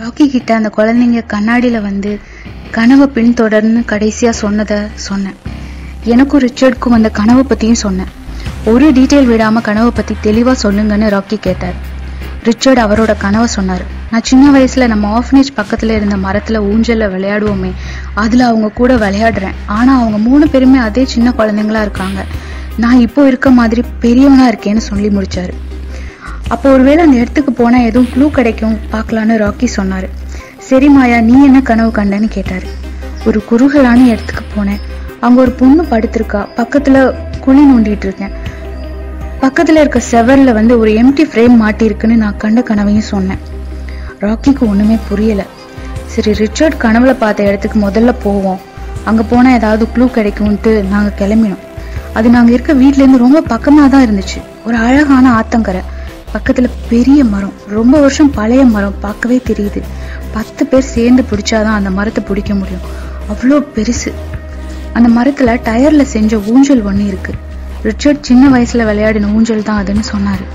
ராக்கி கிட்ட அந்த குழந்தைங்க கண்ணாடியில வந்து கனவை பின்தொடர்னு கடைசியா சொன்னதை சொன்னேன் எனக்கும் ரிச்சர்டுக்கும் அந்த கனவை பத்தியும் சொன்னேன் ஒரு டீட்டெயில் விடாம கனவை பத்தி தெளிவா சொல்லுங்கன்னு ராக்கி கேட்டார் ரிச்சர்ட் அவரோட கனவை சொன்னார் நான் சின்ன வயசுல நம்ம ஆஃபனேஜ் பக்கத்துல இருந்த மரத்துல ஊஞ்சல்ல விளையாடுவோமே அதுல அவங்க கூட விளையாடுறேன் ஆனா அவங்க மூணு பேருமே அதே சின்ன குழந்தைங்களா இருக்காங்க நான் இப்போ இருக்க மாதிரி பெரியவனா இருக்கேன்னு சொல்லி முடிச்சாரு அப்போ ஒருவேளை அந்த இடத்துக்கு போனா எதுவும் க்ளூ கிடைக்கும் பார்க்கலான்னு ராக்கி சொன்னாரு சரி மாயா நீ என்ன கனவு கண்டன்னு கேட்டாரு ஒரு குறுகலான இடத்துக்கு போனேன் அங்க ஒரு பொண்ணு படுத்திருக்கா பக்கத்துல குழி நோண்டிட்டு இருக்கேன் பக்கத்துல இருக்க செவர்ல வந்து ஒரு எம்டி ஃப்ரேம் மாட்டிருக்குன்னு நான் கண்ட கனவையும் சொன்னேன் ராக்கிக்கு ஒண்ணுமே புரியல சரி ரிச்சர்ட் கனவுல பார்த்த இடத்துக்கு முதல்ல போவோம் அங்க போனா ஏதாவது க்ளூ கிடைக்கும்ட்டு நாங்க கிளம்பினோம் அது நாங்க இருக்க வீட்ல இருந்து ரொம்ப பக்கமா தான் இருந்துச்சு ஒரு அழகான ஆத்தங்கரை பக்கத்துல பெரிய மரம் ரொம்ப வருஷம் பழைய மரம் பார்க்கவே தெரியுது பத்து பேர் சேர்ந்து பிடிச்சாதான் அந்த மரத்தை பிடிக்க முடியும் அவ்வளோ பெருசு அந்த மரத்துல டயர்ல செஞ்ச ஊஞ்சல் ஒண்ணு இருக்கு ரிச்சர்ட் சின்ன வயசுல விளையாடின ஊஞ்சல் தான் அதுன்னு சொன்னாரு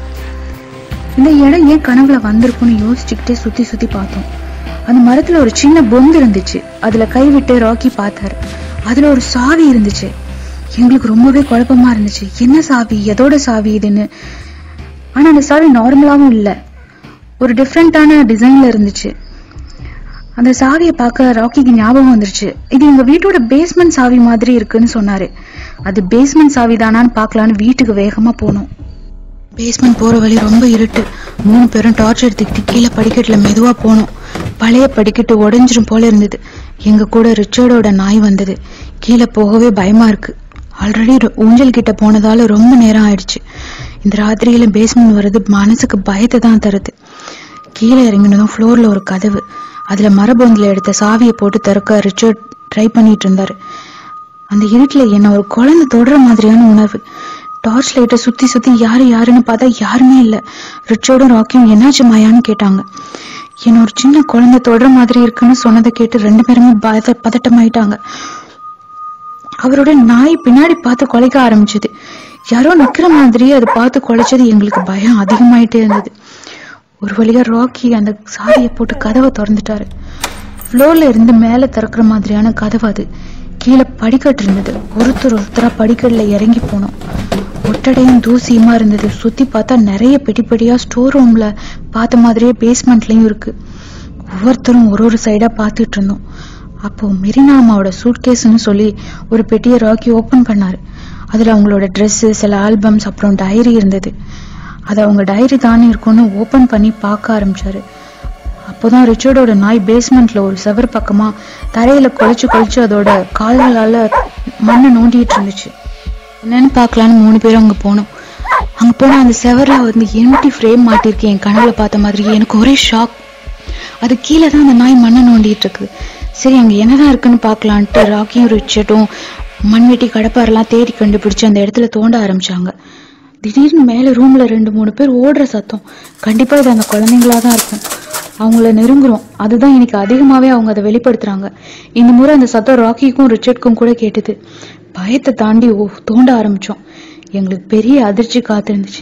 இந்த இடம் ஏன் கனவுல வந்திருக்கும்னு யோசிச்சுக்கிட்டே சுத்தி சுத்தி பார்த்தோம் அந்த மரத்துல ஒரு சின்ன பொந்து இருந்துச்சு அதுல கை விட்டு ராக்கி பார்த்தாரு அதுல ஒரு சாவி இருந்துச்சு எங்களுக்கு ரொம்பவே குழப்பமா இருந்துச்சு என்ன சாவி எதோட சாவி இதுன்னு ஆனா அந்த சாவி நார்மலாவும் இல்ல ஒரு டிஃப்ரெண்டான டிசைன்ல இருந்துச்சு அந்த சாவியை பார்க்க ராக்கிக்கு ஞாபகம் வந்துருச்சு இது எங்க வீட்டோட பேஸ்மெண்ட் சாவி மாதிரி இருக்குன்னு சொன்னாரு அது பேஸ்மெண்ட் சாவி தானான்னு பார்க்கலான்னு வீட்டுக்கு வேகமா போனோம் பேஸ்மெண்ட் போற வழி ரொம்ப இருட்டு மூணு பேரும் டார்ச் எடுத்துக்கிட்டு கீழே படிக்கட்டுல மெதுவா போனோம் பழைய படிக்கட்டு உடைஞ்சிரும் போல இருந்தது எங்க கூட ரிச்சர்டோட நாய் வந்தது கீழே போகவே பயமா இருக்கு ஆல்ரெடி ஊஞ்சல் கிட்ட போனதால ரொம்ப நேரம் ஆயிடுச்சு இந்த ராத்திரியில பேஸ்மெண்ட் வர்றது மனசுக்கு பயத்தை தான் தருது கீழே இறங்கினதும் ஃப்ளோர்ல ஒரு கதவு அதுல மரபொந்தில எடுத்த சாவியை போட்டு திறக்க ரிச்சர்ட் ட்ரை பண்ணிட்டு இருந்தாரு அந்த இருட்டுல என்ன ஒரு குழந்தை தொடர மாதிரியான உணர்வு டார்ச் லைட்டை சுத்தி சுத்தி யாரு யாருன்னு பார்த்தா யாருமே இல்ல ரிச்சர்டும் ராக்கியும் என்னாச்சு மாயான்னு கேட்டாங்க என்ன ஒரு சின்ன குழந்தை தொடர மாதிரி இருக்குன்னு சொன்னதை கேட்டு ரெண்டு பேருமே பத பதட்டமாயிட்டாங்க அவரோட நாய் பின்னாடி பார்த்து குலைக்க ஆரம்பிச்சது யாரோ நிக்கிற மாதிரி அதை பார்த்து குலைச்சது எங்களுக்கு பயம் அதிகமாயிட்டே இருந்தது ஒரு வழியா ராக்கி அந்த சாவியை போட்டு கதவை திறந்துட்டாரு ஃப்ளோர்ல இருந்து மேல திறக்கிற மாதிரியான கதவு அது கீழே படிக்கட்டு இருந்தது ஒருத்தர் ஒருத்தரா படிக்கட்டுல இறங்கி போனோம் ஒட்டடையும் தூசியுமா இருந்தது சுத்தி பார்த்தா நிறைய பெட்டிப்படியா ஸ்டோர் ரூம்ல பார்த்த மாதிரியே பேஸ்மெண்ட்லயும் இருக்கு ஒவ்வொருத்தரும் ஒரு ஒரு சைடா பார்த்துட்டு இருந்தோம் அப்போ மெரினா அம்மாவோட சூட்கேஸ்னு சொல்லி ஒரு பெட்டியை ராக்கி ஓபன் பண்ணாரு அதுல அவங்களோட Dress சில ஆல்பம்ஸ் அப்புறம் டைரி இருந்தது அது அவங்க டைரி தானே இருக்கும்னு ஓபன் பண்ணி பார்க்க ஆரம்பிச்சாரு அப்போதான் ரிச்சர்டோட நாய் பேஸ்மெண்ட்ல ஒரு செவர் பக்கமா தரையில குலைச்சு குலைச்சு அதோட கால்களால மண்ணை நோண்டிட்டு இருந்துச்சு என்னன்னு பார்க்கலான்னு மூணு பேரும் அங்க போனோம் அங்க போனா அந்த செவர்ல வந்து எம்டி ஃப்ரேம் மாட்டிருக்கு என் கனவுல பார்த்த மாதிரி எனக்கு ஒரே ஷாக் அது கீழே தான் அந்த நாய் மண்ணை நோண்டிட்டு இருக்கு சரி அங்க என்னதான் இருக்குன்னு பார்க்கலான்ட்டு ராக்கியும் ரிச்சர்டும் மண்வெட்டி கடப்பாரெல்லாம் தேடி கண்டுபிடிச்சு அந்த இடத்துல தோண்ட ஆரம்பிச்சாங்க திடீர்னு மேல ரூம்ல ரெண்டு மூணு பேர் ஓடுற சத்தம் கண்டிப்பா இது அந்த குழந்தைங்களா தான் இருக்கும் அவங்கள நெருங்குறோம் அதுதான் இன்னைக்கு அதிகமாவே அவங்க அதை வெளிப்படுத்துறாங்க இந்த முறை அந்த சத்தம் ராக்கிக்கும் ரிச்சர்ட்க்கும் கூட கேட்டது பயத்தை தாண்டி ஓ தோண்ட ஆரம்பிச்சோம் எங்களுக்கு பெரிய அதிர்ச்சி காத்திருந்துச்சு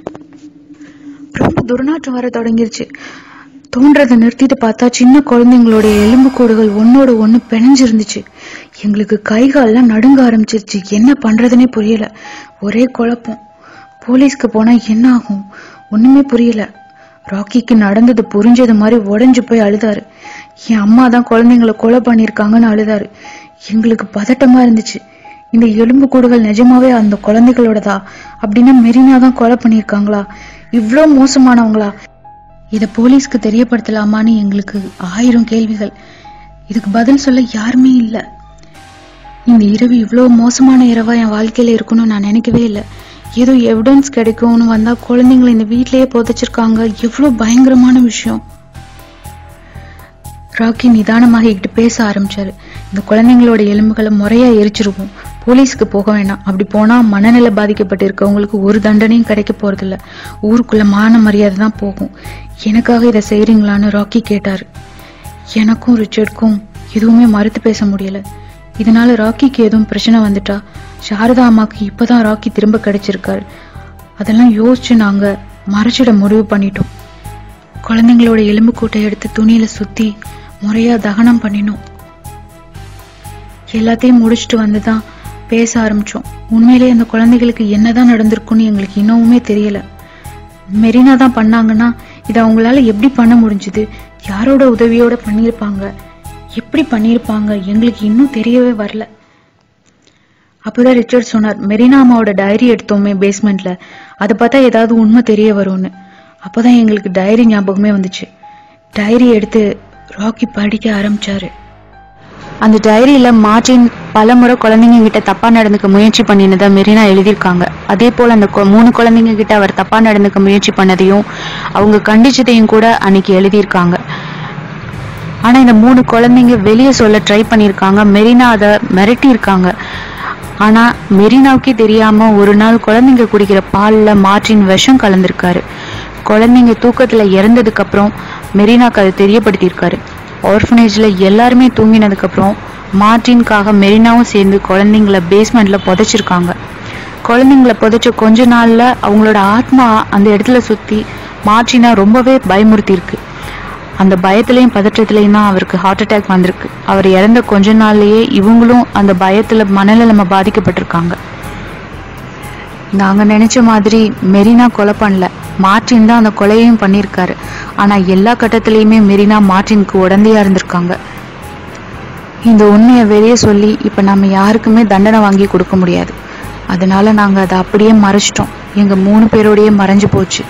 ரொம்ப துர்நாற்றம் வர தொடங்கிருச்சு தோன்றதை நிறுத்திட்டு பார்த்தா சின்ன குழந்தைங்களுடைய எலும்பு கூடுகள் ஒன்னோட ஒண்ணு பிணைஞ்சிருந்துச்சு எங்களுக்கு கை கால்லாம் நடுங்க ஆரம்பிச்சிருச்சு என்ன பண்றதுனே புரியல ஒரே குழப்பம் போலீஸ்க்கு போனா என்ன ஆகும் ஒண்ணுமே புரியல ராக்கிக்கு நடந்தது புரிஞ்சது மாதிரி உடைஞ்சு போய் அழுதாரு என் அம்மா தான் குழந்தைங்களை கொலை பண்ணிருக்காங்கன்னு அழுதாரு எங்களுக்கு பதட்டமா இருந்துச்சு இந்த எலும்பு கூடுகள் நிஜமாவே அந்த குழந்தைகளோடதா அப்படின்னா மெரினா தான் கொலை பண்ணிருக்காங்களா இவ்ளோ மோசமானவங்களா இத போலீஸ்க்கு தெரியப்படுத்தலாமான்னு எங்களுக்கு ஆயிரம் கேள்விகள் இதுக்கு பதில் சொல்ல யாருமே இல்ல இந்த இரவு இவ்வளோ மோசமான இரவா என் வாழ்க்கையில இருக்கும்னு நான் நினைக்கவே இல்லை ஏதோ எவிடன்ஸ் கிடைக்கும்னு வந்தா குழந்தைங்களை இந்த வீட்லயே புதைச்சிருக்காங்க எவ்வளவு பயங்கரமான விஷயம் ராக்கி நிதானமாகிக்கிட்டு பேச ஆரம்பிச்சாரு இந்த குழந்தைங்களோட எலும்புகளை முறையா எரிச்சிருவோம் போலீஸ்க்கு போக வேணாம் அப்படி போனா மனநிலை பாதிக்கப்பட்டு இருக்கவங்களுக்கு ஒரு தண்டனையும் கிடைக்க போறதில்ல ஊருக்குள்ள மான மரியாதை தான் போகும் எனக்காக இதை செய்றீங்களான்னு ராக்கி கேட்டாரு எனக்கும் ரிச்சர்டுக்கும் எதுவுமே மறுத்து பேச முடியல இதனால ராக்கிக்கு எதுவும் பிரச்சனை வந்துட்டா சாரதா அம்மாக்கு இப்பதான் ராக்கி திரும்ப கிடைச்சிருக்காரு அதெல்லாம் யோசிச்சு நாங்க மறைச்சிட முடிவு பண்ணிட்டோம் குழந்தைங்களோட எலும்புக்கூட்டை எடுத்து துணியில சுத்தி முறையா தகனம் பண்ணினோம் எல்லாத்தையும் முடிச்சுட்டு வந்துதான் பேச ஆரம்பிச்சோம் உண்மையிலேயே அந்த குழந்தைகளுக்கு என்னதான் நடந்திருக்குன்னு எங்களுக்கு இன்னமுமே தெரியல மெரினா தான் பண்ணாங்கன்னா இதை அவங்களால எப்படி பண்ண முடிஞ்சுது யாரோட உதவியோட பண்ணியிருப்பாங்க எப்படி பண்ணியிருப்பாங்க எங்களுக்கு இன்னும் தெரியவே வரல அப்பதான் ரிச்சர்ட் சொன்னார் மெரினா அம்மாவோட டைரி எடுத்தோமே பேஸ்மெண்ட்ல அதை பார்த்தா ஏதாவது உண்மை தெரிய வரும்னு அப்பதான் எங்களுக்கு டைரி ஞாபகமே வந்துச்சு டைரி எடுத்து ராக்கி படிக்க ஆரம்பிச்சாரு அந்த டைரியில மார்டின் பலமுறை குழந்தைங்க கிட்ட தப்பா நடந்துக்க முயற்சி பண்ணினதை மெரினா எழுதியிருக்காங்க அதே போல அந்த கொ- மூணு குழந்தைங்க கிட்ட அவர் தப்பா நடந்துக்க முயற்சி பண்ணதையும் அவங்க கண்டிச்சதையும் கூட அன்னைக்கு எழுதியிருக்காங்க ஆனா இந்த மூணு குழந்தைங்க வெளியே சொல்ல ட்ரை பண்ணியிருக்காங்க மெரினா அதை மிரட்டி இருக்காங்க ஆனா மெரினாவுக்கே தெரியாம ஒரு நாள் குழந்தைங்க குடிக்கிற பால்ல மார்டின் விஷம் கலந்திருக்காரு குழந்தைங்க தூக்கத்துல இறந்ததுக்கு அப்புறம் மெரினாக்கு அதை தெரியப்படுத்தியிருக்காரு ஆர்ஃபனேஜ்ல எல்லாருமே தூங்கினதுக்கு அப்புறம் மார்டின்காக மெரினாவும் சேர்ந்து குழந்தைங்கள பேஸ்மெண்ட்ல புதைச்சிருக்காங்க குழந்தைங்கள புதைச்ச கொஞ்ச நாள்ல அவங்களோட ஆத்மா அந்த இடத்துல சுத்தி மார்டினா ரொம்பவே பயமுறுத்தி இருக்கு அந்த பயத்திலையும் பதற்றத்திலையும் தான் அவருக்கு ஹார்ட் அட்டாக் வந்திருக்கு அவர் இறந்த கொஞ்ச நாள்லயே இவங்களும் அந்த பயத்துல மனநிலைமை பாதிக்கப்பட்டிருக்காங்க நாங்க நினைச்ச மாதிரி மெரினா கொலை பண்ணல மார்டின் தான் அந்த கொலையையும் பண்ணியிருக்காரு ஆனா எல்லா கட்டத்திலயுமே மெரினா மார்டினுக்கு உடந்தையா இருந்திருக்காங்க இந்த உண்மையை வெளியே சொல்லி இப்ப நம்ம யாருக்குமே தண்டனை வாங்கி கொடுக்க முடியாது அதனால நாங்க அதை அப்படியே மறைச்சிட்டோம் எங்க மூணு பேரோடயே மறைஞ்சு போச்சு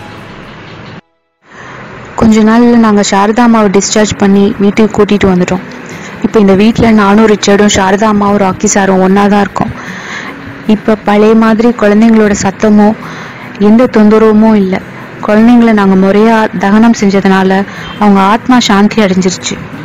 கொஞ்ச நாள்ல நாங்க சாரதா அம்மாவை டிஸ்சார்ஜ் பண்ணி வீட்டுக்கு கூட்டிட்டு வந்துட்டோம் இப்போ இந்த வீட்ல நானும் ரிச்சர்டும் சாரதா அம்மாவும் ராக்கி சாரும் ஒண்ணா தான் இருக்கோம் இப்ப பழைய மாதிரி குழந்தைங்களோட சத்தமோ எந்த தொந்தரவுமோ இல்லை குழந்தைங்கள நாங்க முறையா தகனம் செஞ்சதுனால அவங்க ஆத்மா சாந்தி அடைஞ்சிருச்சு